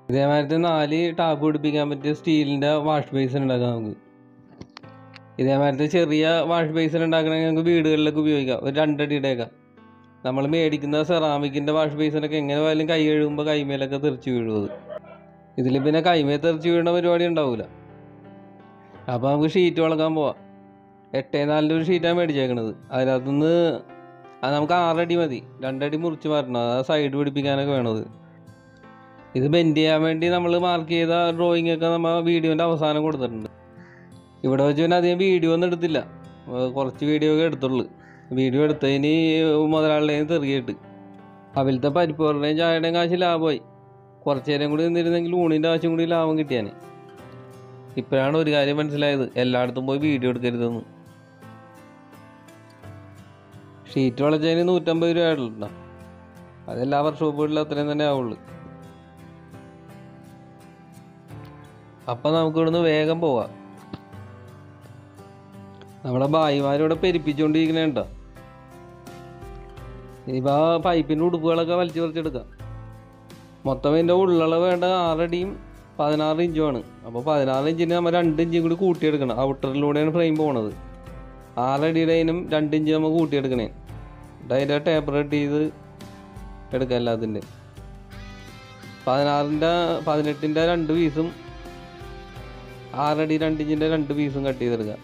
ഇതേമാതിരത്തെ നാല് ടാപ്പ് പിടിപ്പിക്കാൻ പറ്റിയ സ്റ്റീലിൻ്റെ വാഷ് ബേസിൻ ഉണ്ടാക്കാം നമുക്ക് ഇതേമാതിരത്തെ ചെറിയ വാഷ് ബേസിൻ ഉണ്ടാക്കണമെങ്കിൽ നമുക്ക് വീടുകളിലൊക്കെ ഉപയോഗിക്കാം ഒരു രണ്ടടിയുടെയൊക്കെ നമ്മൾ മേടിക്കുന്ന സെറാമിക്കിൻ്റെ വാഷ് ബേസിനൊക്കെ എങ്ങനെ പോയാലും കൈ കഴുകുമ്പോൾ കൈമേലൊക്കെ തെറിച്ച് വീഴും അത് ഇതിൽ പിന്നെ കൈമേൽ തെറിച്ച് വീഴുന്ന പരിപാടി ഉണ്ടാവില്ല അപ്പോൾ നമുക്ക് ഷീറ്റ് വളക്കാൻ പോവാം എട്ടേ നാലിൻ്റെ ഒരു ഷീറ്റാണ് മേടിച്ചേക്കണത് അതിനകത്തുനിന്ന് അത് നമുക്ക് ആറടി മതി രണ്ടടി മുറിച്ച് മാറ്റണം അത് സൈഡ് പിടിപ്പിക്കാനൊക്കെ വേണത് ഇത് ബെൻഡ് ചെയ്യാൻ വേണ്ടി നമ്മൾ മാർക്ക് ചെയ്ത ഡ്രോയിങ് ഒക്കെ നമ്മൾ വീഡിയോൻ്റെ അവസാനം കൊടുത്തിട്ടുണ്ട് ഇവിടെ വെച്ച് പിന്നെ അധികം വീഡിയോ ഒന്നും എടുത്തില്ല ഏർ കുറച്ച് വീഡിയോ ഒക്കെ എടുത്തുള്ളൂ വീഡിയോ എടുത്തതിന് മുതലാളിയുടെ തെറിയിട്ട് അവിലത്തെ പരിപ്പുകളുടെയും ചായയുടെയും കാശ് ലാഭമായി കുറച്ച് നേരം കൂടി നിന്നിരുന്നെങ്കിൽ ഊണിൻ്റെ ആവശ്യം കൂടി ലാഭം കിട്ടിയാനെ ഇപ്പോഴാണ് ഒരു കാര്യം മനസ്സിലായത് എല്ലായിടത്തും പോയി വീഡിയോ എടുക്കരുതെന്ന് ഷീറ്റ് വളച്ചതിന് നൂറ്റമ്പത് രൂപ ആയിട്ടുണ്ടോ അതെല്ലാ വർക്ക്ഷോപ്പുകളിലും അത്രയും തന്നെ ആവുള്ളൂ അപ്പം നമുക്ക് ഇവിടുന്ന് വേഗം പോവാം നമ്മുടെ ഭായിമാരിവിടെ പെരിപ്പിച്ചുകൊണ്ടിരിക്കണേണ്ട ഇനിയിപ്പോൾ ആ പൈപ്പിൻ്റെ ഉടുപ്പുകളൊക്കെ വലിച്ചു പറിച്ചെടുക്കാം മൊത്തം ഇതിൻ്റെ ഉള്ളളവ് വേണ്ട ആറടിയും പതിനാറ് ഇഞ്ചുമാണ് അപ്പോൾ പതിനാറ് ഇഞ്ചിന് നമ്മൾ രണ്ട് ഇഞ്ചും കൂടി കൂട്ടിയെടുക്കണം ഔട്ടറിലൂടെയാണ് ഫ്രെയിം പോണത് ആറടിയുടെ അതിനും രണ്ട് ഇഞ്ച് നമ്മൾ കൂട്ടിയെടുക്കണേ എന്നിട്ട് അതിൻ്റെ ടേപ്പർ കട്ട് ചെയ്ത് എടുക്കാം എല്ലാത്തിൻ്റെ പതിനാറിൻ്റെ പതിനെട്ടിൻ്റെ രണ്ട് പീസും ആറടി രണ്ട് ഇഞ്ചിൻ്റെ രണ്ട് പീസും കട്ട് ചെയ്തെടുക്കാം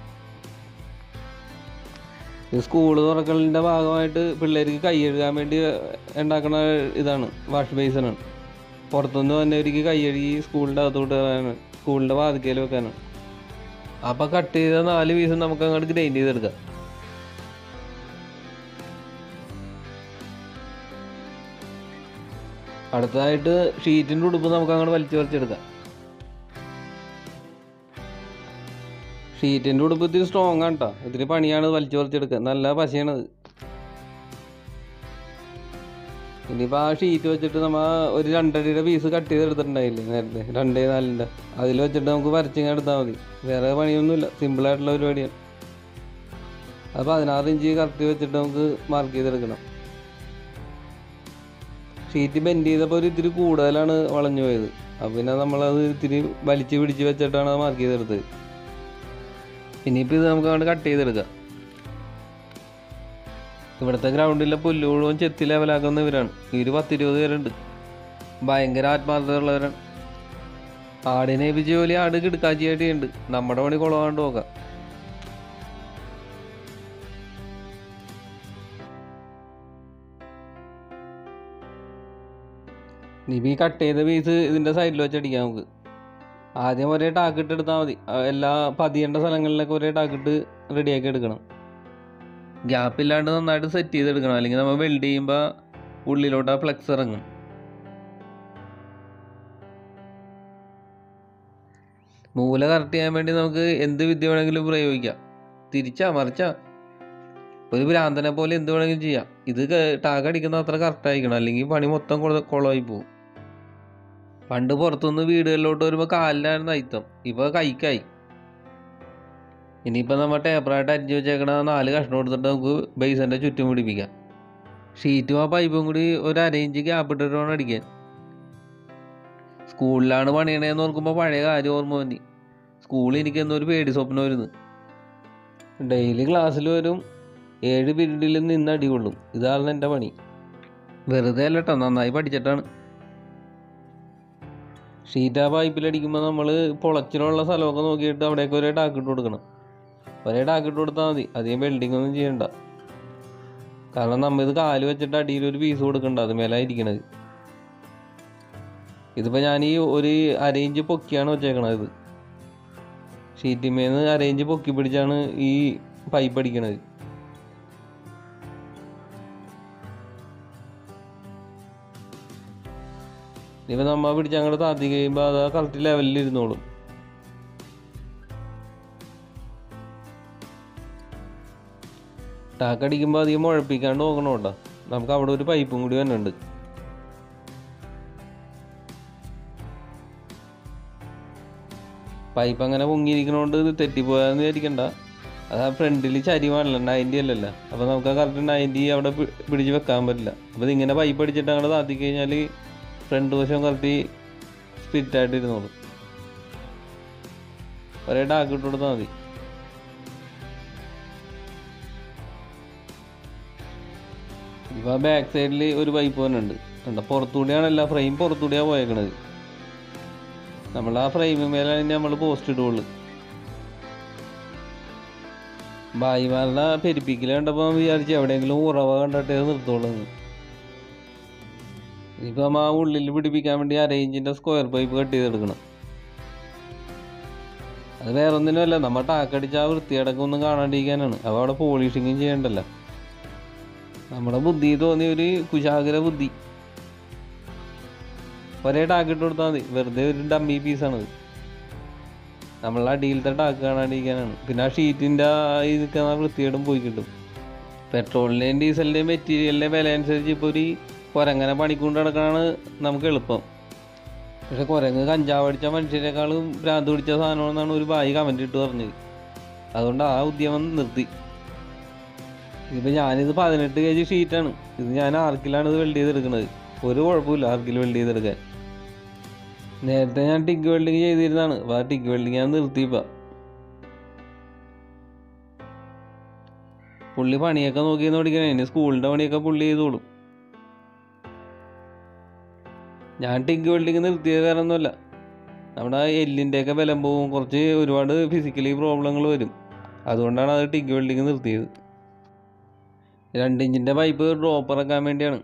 ഇത് സ്കൂൾ തുറക്കലിൻ്റെ ഭാഗമായിട്ട് പിള്ളേർക്ക് കൈ കഴുകാൻ വേണ്ടി ഉണ്ടാക്കുന്ന ഇതാണ് വാഷ് ബേസിനാണ് പുറത്തുനിന്ന് വന്നവർക്ക് കൈ കഴുകി സ്കൂളിൻ്റെ അകത്തോട്ട് വരാനാണ് സ്കൂളിൻ്റെ വാതിക്കയിൽ വെക്കാനാണ് അപ്പോൾ കട്ട് ചെയ്ത നാല് പീസും നമുക്ക് അങ്ങോട്ട് ഗ്രൈൻഡ് ചെയ്തെടുക്കാം അടുത്തതായിട്ട് ഷീറ്റിൻ്റെ ഉടുപ്പ് നമുക്ക് അങ്ങോട്ട് വലിച്ചു പറിച്ചെടുക്കാം ഷീറ്റിൻ്റെ ഉടുപ്പ് ഇത്തിരി സ്ട്രോങ് ആണ് കേട്ടോ ഇത്തിരി പണിയാണ് ഇത് വലിച്ചു പറിച്ചെടുക്കുക നല്ല പശയാണത് ഇനിയിപ്പോൾ ആ ഷീറ്റ് വെച്ചിട്ട് നമ്മൾ ഒരു രണ്ടടിയുടെ പീസ് കട്ട് ചെയ്തെടുത്തിട്ടുണ്ടായില്ലേ നേരത്തെ രണ്ടേ നാലിൻ്റെ അതിൽ വെച്ചിട്ട് നമുക്ക് വരച്ചിങ്ങ് എടുത്താൽ മതി വേറെ പണിയൊന്നുമില്ല സിമ്പിളായിട്ടുള്ള പരിപാടിയാണ് അത് പതിനാറ് ഇഞ്ച് കറക്റ്റ് വെച്ചിട്ട് നമുക്ക് മാർക്ക് ചെയ്തെടുക്കണം ഷീറ്റ് ബെൻഡ് ചെയ്തപ്പോൾ ഒരു ഇത്തിരി കൂടുതലാണ് വളഞ്ഞു പോയത് അപ്പോൾ പിന്നെ നമ്മളത് ഇത്തിരി വലിച്ച് പിടിച്ച് വെച്ചിട്ടാണ് അത് മാർക്ക് ചെയ്തെടുത്തത് ഇനിയിപ്പോൾ ഇത് നമുക്ക് അങ്ങോട്ട് കട്ട് ചെയ്തെടുക്കാം ഇവിടുത്തെ ഗ്രൗണ്ടിലെ പുല്ല് മുഴുവൻ ചെത്തി ലെവലാക്കുന്ന ഇവരാണ് ഇവർ പത്തിരുപത് പേരുണ്ട് ഭയങ്കര ആത്മാർത്ഥതയുള്ളവരാണ് ആടിനെ ഏൽപ്പിച്ച ജോലി ആട് കിടക്കാച്ചിയായിട്ട് ഉണ്ട് നമ്മുടെ പണി കുളമാണ്ട് നോക്കാം ഇനിയിപ്പോൾ ഈ കട്ട് ചെയ്ത പീസ് ഇതിൻ്റെ സൈഡിൽ വെച്ച് അടിക്കാം നമുക്ക് ആദ്യം ഒരേ ടാക്കിട്ട് എടുത്താൽ മതി ആ, എല്ലാ പതിയേണ്ട സ്ഥലങ്ങളിലൊക്കെ ഒരേ ടാക്കിട്ട് റെഡിയാക്കി എടുക്കണം ഗ്യാപ്പ് ഇല്ലാണ്ട് നന്നായിട്ട് സെറ്റ് ചെയ്തെടുക്കണം അല്ലെങ്കിൽ നമ്മൾ വെൽഡ് ചെയ്യുമ്പോൾ ഉള്ളിലോട്ട് ആ ഫ്ലെക്സ് ഇറങ്ങും മൂല കറക്റ്റ് ചെയ്യാൻ വേണ്ടി നമുക്ക് എന്ത് വിദ്യ വേണമെങ്കിലും പ്രയോഗിക്കാം തിരിച്ചാ മറിച്ചാ ഒരു ഭ്രാന്തനെ പോലെ എന്ത് വേണമെങ്കിലും ചെയ്യാം ഇത് ടാഗ് അടിക്കുന്ന അത്ര കറക്റ്റ് ആയിരിക്കണം അല്ലെങ്കിൽ പണി മൊത്തം കുള- കുളമായി പോകും പണ്ട് പുറത്തുനിന്ന് വീടുകളിലോട്ട് വരുമ്പോൾ കാലിലായിരുന്നു അയിത്തം ഇപ്പോൾ കൈക്കായി ഇനിയിപ്പോൾ നമ്മൾ ടേപ്പറായിട്ട് അരിഞ്ഞ് വെച്ചേക്കണ നാല് കഷ്ണം എടുത്തിട്ട് നമുക്ക് ബേസിൻ്റെ ചുറ്റും പിടിപ്പിക്കാം ഷീറ്റും ആ പൈപ്പും കൂടി ഒരു അരയിഞ്ച് ഗ്യാപ്പ് ഇട്ടിട്ട് വേണം അടിക്കാൻ സ്കൂളിലാണ് പണിയണേന്ന് ഓർക്കുമ്പോൾ പഴയ കാര്യം ഓർമ്മ വന്നി സ്കൂളിൽ എനിക്ക് എന്തോ ഒരു പേടി സ്വപ്നം വരുന്നു ഡെയിലി ക്ലാസ്സിൽ വരും ഏഴ് പീരീഡിൽ നിന്ന് അടി കൊള്ളും ഇതാണ് എൻ്റെ പണി വെറുതെ അല്ല കേട്ടോ നന്നായി പഠിച്ചിട്ടാണ് ഷീറ്റ് ആ പൈപ്പിലടിക്കുമ്പോൾ നമ്മൾ പൊളച്ചിലുള്ള സ്ഥലമൊക്കെ നോക്കിയിട്ട് അവിടേക്ക് ഒരേ ടാക്കിട്ട് കൊടുക്കണം ഒരേ ടാക്കിട്ട് കൊടുത്താൽ മതി അധികം വെൽഡിംഗ് ഒന്നും ചെയ്യണ്ട കാരണം നമ്മ ഇത് കാല് വെച്ചിട്ട് അടിയിൽ ഒരു പീസ് കൊടുക്കണ്ട അത് മേലായിരിക്കണത് ഇതിപ്പോൾ ഞാൻ ഈ ഒരു അരയിഞ്ച് പൊക്കിയാണ് വെച്ചേക്കണത് ഇത് ഷീറ്റിമേന്ന് അരയിഞ്ച് പൊക്കി പിടിച്ചാണ് ഈ പൈപ്പ് അടിക്കണത് ഇനിയിപ്പോൾ നമ്മ പിടിച്ച് അങ്ങോട്ട് താത്തി കഴിയുമ്പോൾ അത് കറക്റ്റ് ലെവലിൽ ഇരുന്നോളും ടാക്കടിക്കുമ്പോൾ അധികം മുഴപ്പിക്കാണ്ട് നോക്കണം കേട്ടോ നമുക്ക് അവിടെ ഒരു പൈപ്പും കൂടി വന്നുണ്ട് പൈപ്പ് അങ്ങനെ പൊങ്ങിയിരിക്കണോണ്ട് ഇത് തെറ്റിപ്പോയാന്ന് വിചാരിക്കണ്ട അത് ആ ഫ്രണ്ടിൽ ചരിവാണല്ലോ നയൻറ്റി അല്ലല്ലോ അപ്പോൾ നമുക്ക് ആ കറക്റ്റ് നയൻറ്റി അവിടെ പി- പിടിച്ച് വെക്കാൻ പറ്റില്ല അപ്പോൾ ഇതിങ്ങനെ പൈപ്പ് അടിച്ചിട്ട് അങ്ങോട്ട് താത്തി കഴിഞ്ഞാൽ ഫ്രണ്ട് വശം കറക്റ്റ് ഫിറ്റായിട്ട് ഇരുന്നോളൂ ഒരേ ടാക്ക് ഇട്ട് കൊടുത്താൽ മതി ഇപ്പോൾ ബാക്ക് സൈഡിൽ ഒരു പൈപ്പ് തന്നെ ഉണ്ട് കണ്ടോ പുറത്തുകൂടിയാണ് എല്ലാ ഫ്രെയിം പുറത്തുകൂടിയാണ് പോയേക്കണത് നമ്മൾ ആ ഫ്രെയിമിൽ മേലാണ് നമ്മൾ പോസ്റ്റ് ഇടുള്ളൂ ഭായിമാരുടെ പെരിപ്പിക്കൽ കണ്ടപ്പോൾ വിചാരിച്ചു എവിടെയെങ്കിലും ഉറവ കണ്ടിട്ടേ നിർത്തുള്ളൂ എന്ന്. ഇനിയിപ്പോൾ നമ്മ ആ ഉള്ളിൽ പിടിപ്പിക്കാൻ വേണ്ടി അരയിഞ്ചിൻ്റെ സ്ക്വയർ പൈപ്പ് കട്ട് ചെയ്തെടുക്കണം അത് വേറെ ഒന്നിനുമല്ല നമ്മൾ ടാക്കടിച്ച് ആ വൃത്തിയടക്കം കാണാണ്ടിരിക്കാനാണ് അപ്പോൾ അവിടെ പോളിഷിങ്ങും ചെയ്യണ്ടല്ലോ നമ്മുടെ ബുദ്ധി തോന്നിയ ഒരു കുശാഗ്ര ബുദ്ധി ഒരേ ടാക്ക് ഇട്ട് കൊടുത്താൽ മതി വെറുതെ ഒരു ഡമ്മി പീസാണത് നമ്മളെ അടിയിലത്തെ ടാക്ക് കാണാണ്ടിരിക്കാനാണ് പിന്നെ ആ ഷീറ്റിൻ്റെ ഈ നിൽക്കുന്ന വൃത്തികേടും പോയി കിട്ടും പെട്രോളിൻ്റെയും ഡീസലിൻ്റെയും മെറ്റീരിയലിൻ്റെയും വില അനുസരിച്ച് ഇപ്പോൾ ഒരു കുരങ്ങനെ പണിക്കൊണ്ട് നടക്കാനാണ് നമുക്ക് എളുപ്പം പക്ഷെ കുരങ്ങ് കഞ്ചാവ് അടിച്ച മനുഷ്യരെക്കാളും ഭ്രാന്ത് പിടിച്ച സാധനമാണെന്നാണ് ഒരു ബായി കമൻറ്റ് ഇട്ട് പറഞ്ഞത് അതുകൊണ്ട് ആ ഉദ്യമം നിർത്തി ഇതിപ്പോൾ ഞാനിത് പതിനെട്ട് കെ ജി ഷീറ്റാണ് ഇത് ഞാൻ ആർക്കിലാണ് ഇത് വെൽഡ് ചെയ്തെടുക്കുന്നത് ഒരു കുഴപ്പമില്ല ആർക്കിൽ വെൽഡ് ചെയ്തെടുക്കാൻ നേരത്തെ ഞാൻ ടിഗ് വെൽഡിങ് ചെയ്തിരുന്നതാണ് അപ്പോൾ ആ ടിഗ് വെൽഡിങ് ഞാൻ നിർത്തിയപ്പോൾ പുള്ളി പണിയൊക്കെ നോക്കി നോടിക്കണേ ഇനി സ്കൂളിൻ്റെ പണിയൊക്കെ പുള്ളി ചെയ്തോളും ഞാൻ ടിഗ് വെൽഡിങ് നിർത്തിയത് വേറെ ഒന്നുമല്ല നമ്മുടെ ആ എല്ലിൻ്റെയൊക്കെ ബലം പോവും കുറച്ച് ഒരുപാട് ഫിസിക്കലി പ്രോബ്ലങ്ങൾ വരും അതുകൊണ്ടാണ് അത് ടിഗ് വെൽഡിങ് നിർത്തിയത് രണ്ട് ഇഞ്ചിൻ്റെ പൈപ്പ് ഡ്രോപ്പ് ഇറക്കാൻ വേണ്ടിയാണ്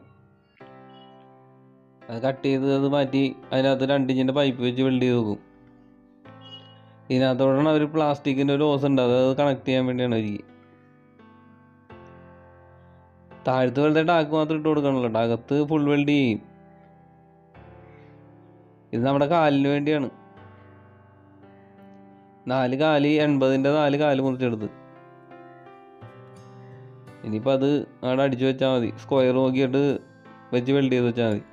അത് കട്ട് ചെയ്ത് അത് മാറ്റി അതിനകത്ത് രണ്ട് ഇഞ്ചിൻ്റെ പൈപ്പ് വെച്ച് വെൽഡ് ചെയ്ത് നോക്കും ഇതിനകത്തോടാണ് ഒരു പ്ലാസ്റ്റിക്കിൻ്റെ ഒരു ഓസ് ഉണ്ട് അത് കണക്ട് ചെയ്യാൻ വേണ്ടിയാണ് എനിക്ക് താഴത്ത് വെറുതെ ടാക്ക് മാത്രം ഇട്ട് കൊടുക്കണല്ലോ അകത്ത് ഫുൾ വെൽഡ് ചെയ്യും ഇത് നമ്മുടെ കാലിന് വേണ്ടിയാണ് നാല് കാല് എൺപതിൻ്റെ നാല് കാല് മുറിച്ചെടുത്ത് ഇനിയിപ്പോൾ അത് അവിടെ അടിച്ചു വെച്ചാൽ മതി സ്ക്വയർ നോക്കിയിട്ട് വെച്ച് വെൽഡ് ചെയ്ത് വെച്ചാൽ മതി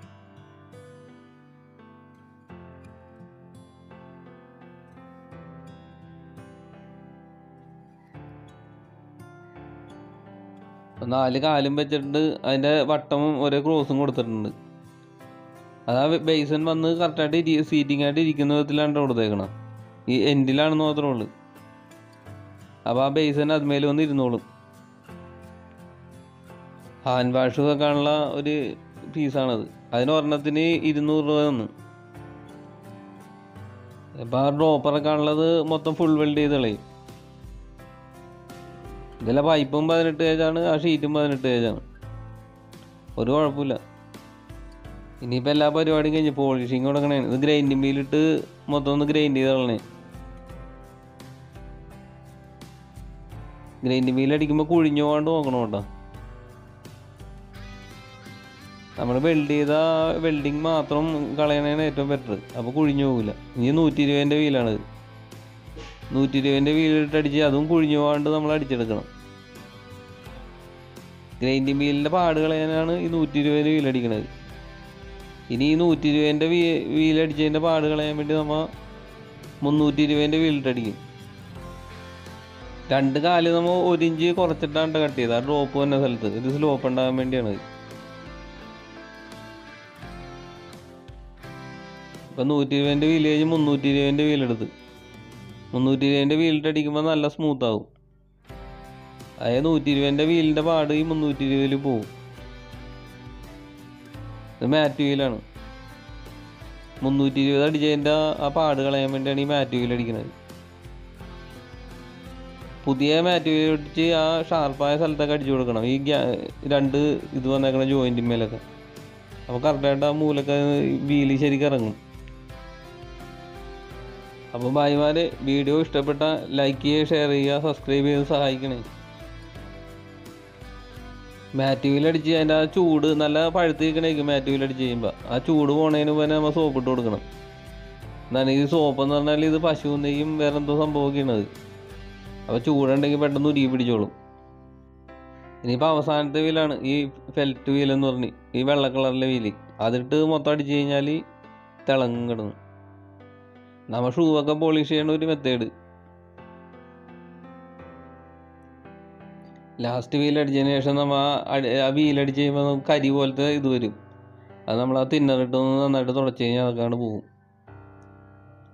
അപ്പൊ നാല് കാലും വെച്ചിട്ട് അതിൻ്റെ വട്ടവും ഒരേ ക്രോസും കൊടുത്തിട്ടുണ്ട് അത് ആ ബേസൻ വന്ന് കറക്റ്റായിട്ട് ഇരി സീറ്റിംഗ് ആയിട്ട് ഇരിക്കുന്ന വിധത്തിലാണ് കൊടുത്തേക്കണം ഈ എൻഡിലാണെന്ന് മാത്രമേ ഉള്ളൂ അപ്പോൾ ആ ബേസൻ അതുമേൽ വന്ന് ഇരുന്നോളും ഹാൻഡ് വാഷ് വെക്കാനുള്ള ഒരു പീസാണത് അതിന് ഒരെണ്ണത്തിന് ഇരുന്നൂറ് രൂപ തന്നു ഇപ്പം ആ ഡ്രോപ്പറൊക്കെയാണുള്ളത് മൊത്തം ഫുൾ വെൽഡ് ചെയ്ത് കളയും ഇതിലെ പൈപ്പും പതിനെട്ട് പേജാണ് ആ ഷീറ്റും പതിനെട്ട് പേജാണ് ഒരു കുഴപ്പമില്ല ഇനിയിപ്പോൾ എല്ലാ പരിപാടിയും കഴിഞ്ഞ് പോളിഷിങ് കൊടുക്കണേ ഇത് ഗ്രൈൻഡിങ് മീലിട്ട് മൊത്തം ഒന്ന് ഗ്രൈൻഡ് ചെയ്ത് കളണേ ഗ്രൈൻഡിങ് മീൽ അടിക്കുമ്പോൾ കുഴിഞ്ഞു പോകാണ്ട് നോക്കണം കേട്ടോ നമ്മൾ വെൽഡ് ചെയ്ത വെൽഡിങ് മാത്രം കളയണതാണ് ഏറ്റവും ബെറ്റർ അപ്പോൾ കുഴിഞ്ഞു പോകില്ല ഇനി നൂറ്റി ഇരുപതിൻ്റെ വീലാണിത് നൂറ്റി ഇരുപതിൻ്റെ വീലിട്ട് അടിച്ച് അതും കുഴിഞ്ഞു പോകാണ്ട് നമ്മൾ അടിച്ചെടുക്കണം ഗ്രൈൻഡിങ് വീലിൻ്റെ പാട് കളയാനാണ് ഈ നൂറ്റി ഇരുപതിൻ്റെ വീലടിക്കണത് ഇനി ഈ നൂറ്റി ഇരുപതിൻ്റെ വീ വീലടിച്ചതിൻ്റെ പാട് കളയാൻ വേണ്ടി നമ്മൾ മുന്നൂറ്റി ഇരുപതിൻ്റെ വീലിട്ടടിക്കും രണ്ട് കാല് നമ്മൾ ഒരു ഇഞ്ച് കുറച്ചിട്ടാണ് കട്ട് ചെയ്തത് ആ ഡ്രോപ്പ് വന്ന സ്ഥലത്ത് ഇത് സ്ലോപ്പ് ഉണ്ടാകാൻ വേണ്ടിയാണ് ഇപ്പം നൂറ്റി ഇരുപതിൻ്റെ വീല് കഴിഞ്ഞ് മുന്നൂറ്റി ഇരുപതിൻ്റെ വീലെടുത്ത് മുന്നൂറ്റി ഇരുപതിൻ്റെ വീലിട്ട് അടിക്കുമ്പോൾ നല്ല സ്മൂത്ത് ആവും അതായത് നൂറ്റി ഇരുപതിൻ്റെ വീലിൻ്റെ പാട് ഈ മുന്നൂറ്റി ഇരുപതിൽ പോവും ഇത് മാറ്റ് വീലാണ് മുന്നൂറ്റി ഇരുപത് അടിച്ചതിൻ്റെ ആ പാട് കളയാൻ വേണ്ടിയാണ് ഈ മാറ്റ് വീൽ അടിക്കുന്നത് പുതിയ മാറ്റ് വീൽ അടിച്ച് ആ ഷാർപ്പായ സ്ഥലത്തൊക്കെ അടിച്ചു കൊടുക്കണം ഈ ഗ്യാ രണ്ട് ഇത് വന്നേക്കണ ജോയിൻറ്റ് മേലൊക്കെ അപ്പോൾ കറക്റ്റായിട്ട് ആ മൂലൊക്കെ വീല് ശരിക്കും ഇറങ്ങും അപ്പോൾ ഭായിമാര് വീഡിയോ ഇഷ്ടപ്പെട്ട ലൈക്ക് ചെയ്യുക ഷെയർ ചെയ്യുക സബ്സ്ക്രൈബ് ചെയ്ത് സഹായിക്കണേ മാറ്റ് വീൽ അടിച്ച് അതിൻ്റെ ആ ചൂട് നല്ല പഴുത്ത് നിൽക്കണേക്കും മാറ്റ് വീൽ അടിച്ച് ചെയ്യുമ്പോൾ ആ ചൂട് പോണതിന് മുമ്പ് നമ്മൾ സോപ്പ് ഇട്ട് കൊടുക്കണം എന്താണ് ഈ സോപ്പ് എന്ന് പറഞ്ഞാൽ ഇത് പശു നെയ്യും വേറെ എന്തോ സംഭവമൊക്കെയാണ് അത് അപ്പോൾ ചൂടുണ്ടെങ്കിൽ പെട്ടെന്ന് ഉരുകി പിടിച്ചോളും ഇനിയിപ്പോൾ അവസാനത്തെ വീലാണ് ഈ ഫെൽറ്റ് വീൽ എന്ന് പറഞ്ഞ് ഈ വെള്ള കളറിലെ വീല് അതിട്ട് മൊത്തം അടിച്ച് കഴിഞ്ഞാൽ തിളങ്ങും കിടന്നു നമ്മൾ ഷൂ ഒക്കെ പോളിഷ് ചെയ്യണ ഒരു മെത്തേഡ് ലാസ്റ്റ് വീൽ അടിച്ചതിന് ശേഷം നമ്മൾ ആ അടി- ആ വീൽ അടിച്ച് കഴിയുമ്പോൾ നമുക്ക് കരി പോലത്തെ ഇത് വരും അത് നമ്മൾ ആ തിന്നറിട്ട് ഒന്ന് നന്നായിട്ട് തുടച്ച് കഴിഞ്ഞാൽ അതൊക്കെയാണ് പോകും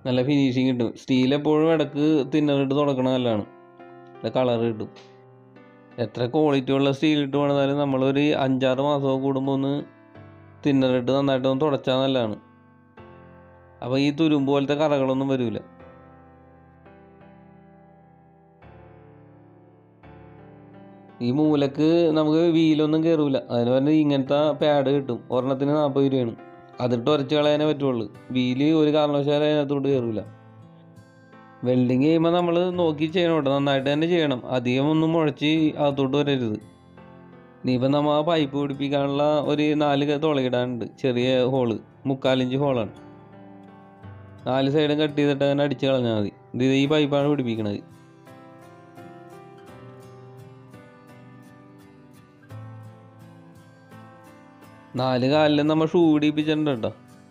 നല്ല ഫിനിഷിങ് കിട്ടും സ്റ്റീൽ എപ്പോഴും ഇടക്ക് തിന്നറിട്ട് തുടക്കണ നല്ലതാണ് നല്ല കളർ കിട്ടും എത്ര ക്വാളിറ്റി ഉള്ള സ്റ്റീൽ ഇട്ട് പണിതാലും നമ്മളൊരു അഞ്ചാറ് മാസമൊക്കെ കൂടുമ്പോൾ ഒന്ന് തിന്നറിട്ട് നന്നായിട്ട് ഒന്ന് തുടച്ചാൽ നല്ലതാണ് അപ്പോൾ ഈ തുരുമ്പ് പോലത്തെ കറകളൊന്നും വരില്ല ഈ മൂലക്ക് നമുക്ക് വീലൊന്നും കയറൂല അതിന് പറഞ്ഞ് ഇങ്ങനത്തെ പാഡ് കിട്ടും ഒരെണ്ണത്തിന് നാൽപ്പത് രൂപയാണ് അതിട്ട് ഉരച്ച് കളയാനേ പറ്റുള്ളൂ വീല് ഒരു കാരണവശാലും അതിനകത്തോട്ട് കയറൂല വെൽഡിങ് ചെയ്യുമ്പോൾ നമ്മൾ നോക്കി ചെയ്യണം കേട്ടോ നന്നായിട്ട് തന്നെ ചെയ്യണം അധികം ഒന്നും മുഴച്ച് അകത്തോട്ട് വരരുത് ഇനിയിപ്പോൾ നമ്മൾ ആ പൈപ്പ് പിടിപ്പിക്കാനുള്ള ഒരു നാല് തുളയിടാനുണ്ട് ചെറിയ ഹോള് മുക്കാലിഞ്ച് ഹോളാണ് നാല് സൈഡും കട്ട് ചെയ്തിട്ട് അങ്ങനെ അടിച്ച് കളഞ്ഞാൽ മതി ഇത് ഈ പൈപ്പാണ് പിടിപ്പിക്കണത് നാല് കാലിലും നമ്മൾ ഷൂ പിടിപ്പിച്ചിട്ടുണ്ട് കേട്ടോ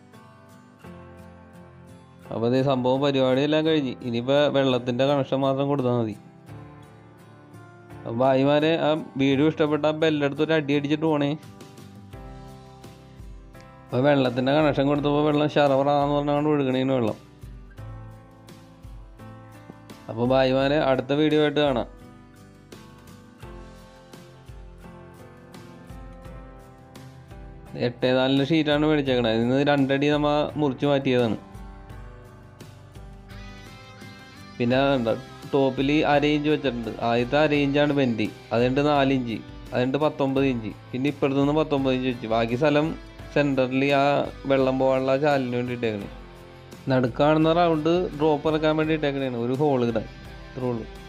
അപ്പോൾ അതേ സംഭവം പരിപാടിയെല്ലാം കഴിഞ്ഞ് ഇനിയിപ്പോൾ വെള്ളത്തിൻ്റെ കണക്ഷൻ മാത്രം കൊടുത്താൽ മതി അപ്പോൾ ഭായിമാരെ ആ വീഡിയോ ഇഷ്ടപ്പെട്ട ആ ബെല്ലെടുത്ത് ഒരു അടി അടിച്ചിട്ട് പോണേ അപ്പോൾ വെള്ളത്തിൻ്റെ കണക്ഷൻ കൊടുത്തപ്പോൾ വെള്ളം ഷറവറാന്ന് പറഞ്ഞാണ് ഒഴുകണേന് വെള്ളം അപ്പോൾ ഭായിമാരെ അടുത്ത വീഡിയോ ആയിട്ട് കാണാം എട്ടേ നാലിൻ്റെ ഷീറ്റാണ് മേടിച്ചേക്കണത് ഇതിന് രണ്ടടി നമ്മ മുറിച്ച് മാറ്റിയതാണ് പിന്നെ ടോപ്പിൽ അര ഇഞ്ച് വെച്ചിട്ടുണ്ട് ആദ്യത്തെ അര ഇഞ്ചാണ് ബെൻഡ് അതുകൊണ്ട് നാല് ഇഞ്ച് അതുകൊണ്ട് പത്തൊമ്പത് ഇഞ്ച് പിന്നെ ഇപ്പുറത്ത് നിന്ന് പത്തൊമ്പത് ഇഞ്ച് വെച്ച് ബാക്കി സ്ഥലം സെൻറ്ററിൽ ആ വെള്ളം പോകാനുള്ള ചാലിന് വേണ്ടി ഇട്ടേക്കണേ നടുക്കാണുന്ന റൗണ്ട് ഡ്രോപ്പ് ഇറക്കാൻ വേണ്ടി ഇട്ടേക്കണേണ് ഒരു ഹോൾ ഇടാൻ ഇത്രേ ഉള്ളൂ